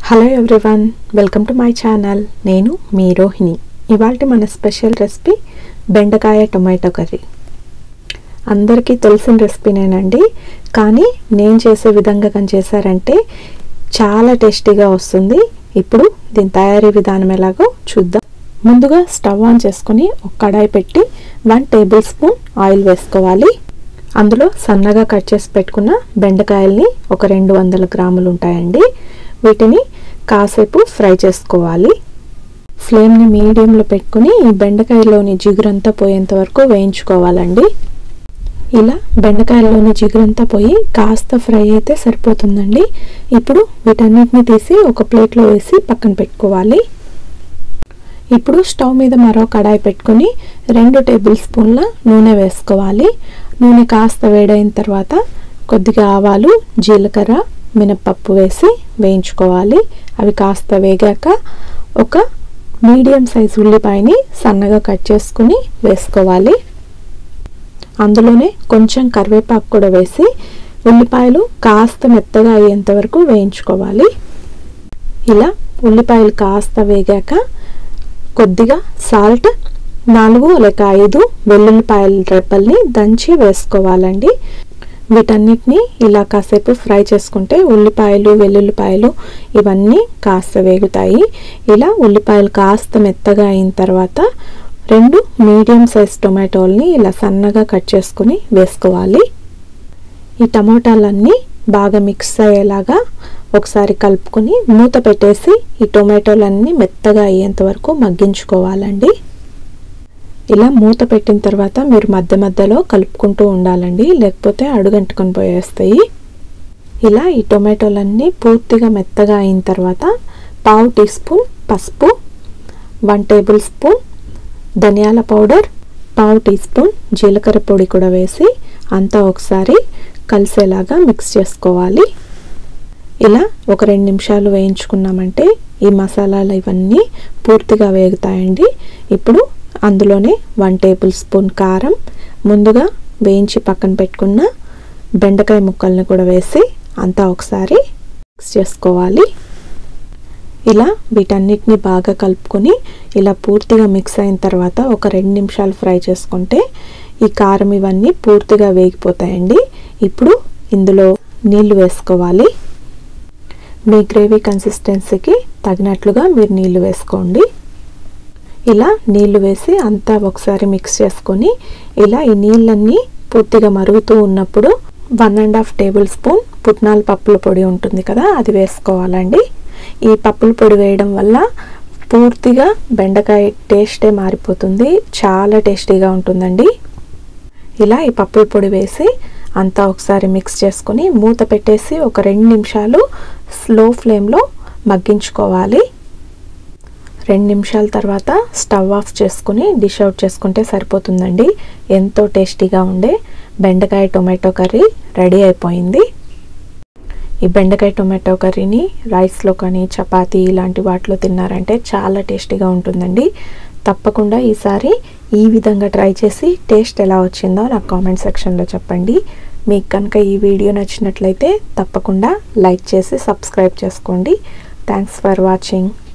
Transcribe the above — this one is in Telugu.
hello everyone welcome to my channel నేను మీ రోహిణి ఇవాళ మన స్పెషల్ రెసిపీ బెండకాయ టొమాటో కర్రీ అందరికీ తెలిసిన రెసిపీనేనండి కానీ నేను చేసే విధంగా కానీ చేశారంటే చాలా టేస్టీగా వస్తుంది ఇప్పుడు దీని తయారీ విధానం ఎలాగో చూద్దాం ముందుగా స్టవ్ ఆన్ చేసుకొని ఒక కడాయి పెట్టి వన్ టేబుల్ స్పూన్ ఆయిల్ వేసుకోవాలి అందులో సన్నగా కట్ చేసి పెట్టుకున్న బెండకాయల్ని ఒక రెండు వందల గ్రాములు ఉంటాయండి వీటిని కాసేపు ఫ్రై చేసుకోవాలి ఫ్లేమ్ని మీడియంలో పెట్టుకుని ఈ బెండకాయలోని జిగురంతా పోయేంత వరకు వేయించుకోవాలండి ఇలా బెండకాయల్లోని జిగురంతా పోయి కాస్త ఫ్రై అయితే సరిపోతుందండి ఇప్పుడు వీటన్నిటిని తీసి ఒక ప్లేట్లో వేసి పక్కన పెట్టుకోవాలి ఇప్పుడు స్టవ్ మీద మరో కడాయి పెట్టుకొని రెండు టేబుల్ స్పూన్ల నూనె వేసుకోవాలి నూనె కాస్త వేడైన తర్వాత కొద్దిగా ఆవాలు జీలకర్ర మినప్పప్పు వేసి వేయించుకోవాలి అవి కాస్త వేగాక ఒక మీడియం సైజు ఉల్లిపాయని సన్నగా కట్ చేసుకుని వేసుకోవాలి అందులోనే కొంచెం కరివేపాకు కూడా వేసి ఉల్లిపాయలు కాస్త మెత్తగా అయ్యేంత వరకు వేయించుకోవాలి ఇలా ఉల్లిపాయలు కాస్త వేగాక కొద్దిగా సాల్ట్ నాలుగు లేక ఐదు వెల్లుల్లిపాయల రెప్పల్ని దంచి వేసుకోవాలండి వీటన్నిటిని ఇలా కాసేపు ఫ్రై చేసుకుంటే ఉల్లిపాయలు వెల్లుల్లిపాయలు ఇవన్నీ కాస్త వేగుతాయి ఇలా ఉల్లిపాయలు కాస్త మెత్తగా అయిన తర్వాత రెండు మీడియం సైజ్ టొమాటోల్ని ఇలా సన్నగా కట్ చేసుకుని వేసుకోవాలి ఈ టమోటాలన్నీ బాగా మిక్స్ అయ్యేలాగా ఒకసారి కలుపుకొని మూత పెట్టేసి ఈ టొమాటోలన్నీ మెత్తగా అయ్యేంత వరకు మగ్గించుకోవాలండి ఇలా మూత పెట్టిన తర్వాత మీరు మధ్య మధ్యలో కలుపుకుంటూ ఉండాలండి లేకపోతే అడుగంటుకొని పోయేస్తాయి ఇలా ఈ టొమాటోలన్నీ పూర్తిగా మెత్తగా అయిన తర్వాత పావు టీ స్పూన్ పసుపు వన్ టేబుల్ స్పూన్ ధనియాల పౌడర్ పావు టీ స్పూన్ జీలకర్ర పొడి కూడా వేసి అంతా ఒకసారి కలిసేలాగా మిక్స్ చేసుకోవాలి ఇలా ఒక రెండు నిమిషాలు వేయించుకున్నామంటే ఈ మసాలాలు ఇవన్నీ పూర్తిగా వేగుతాయండి ఇప్పుడు అందులోనే వన్ టేబుల్ స్పూన్ కారం ముందుగా వేయించి పక్కన పెట్టుకున్న బెండకాయ ముక్కల్ని కూడా వేసి అంతా ఒకసారి మిక్స్ చేసుకోవాలి ఇలా వీటన్నిటిని బాగా కలుపుకొని ఇలా పూర్తిగా మిక్స్ అయిన తర్వాత ఒక రెండు నిమిషాలు ఫ్రై చేసుకుంటే ఈ కారం ఇవన్నీ పూర్తిగా వేగిపోతాయండి ఇప్పుడు ఇందులో నీళ్లు వేసుకోవాలి మీ గ్రేవీ కన్సిస్టెన్సీకి తగినట్లుగా మీరు నీళ్లు వేసుకోండి ఇలా నీళ్లు వేసి అంతా ఒకసారి మిక్స్ చేసుకొని ఇలా ఈ నీళ్ళన్నీ పూర్తిగా మరుగుతూ ఉన్నప్పుడు one and half tablespoon పుట్నాల పప్పుల పొడి ఉంటుంది కదా అది వేసుకోవాలండి ఈ పప్పుల పొడి వేయడం వల్ల పూర్తిగా బెండకాయ టేస్టే మారిపోతుంది చాలా టేస్టీగా ఉంటుందండి ఇలా ఈ పప్పుల పొడి వేసి అంతా ఒకసారి మిక్స్ చేసుకొని మూత పెట్టేసి ఒక రెండు నిమిషాలు స్లో ఫ్లేమ్లో మగ్గించుకోవాలి రెండు నిమిషాల తర్వాత స్టవ్ ఆఫ్ చేసుకుని డిష్ అవుట్ చేసుకుంటే సరిపోతుందండి ఎంతో టేస్టీగా ఉండే బెండకాయ టొమాటో కర్రీ రెడీ అయిపోయింది ఈ బెండకాయ టొమాటో కర్రీని రైస్లో కానీ చపాతీ ఇలాంటి వాటిలో తిన్నారంటే చాలా టేస్టీగా ఉంటుందండి తప్పకుండా ఈసారి ఈ విధంగా ట్రై చేసి టేస్ట్ ఎలా వచ్చిందో నాకు కామెంట్ సెక్షన్లో చెప్పండి మీకు కనుక ఈ వీడియో నచ్చినట్లయితే తప్పకుండా లైక్ చేసి సబ్స్క్రైబ్ చేసుకోండి థ్యాంక్స్ ఫర్ వాచింగ్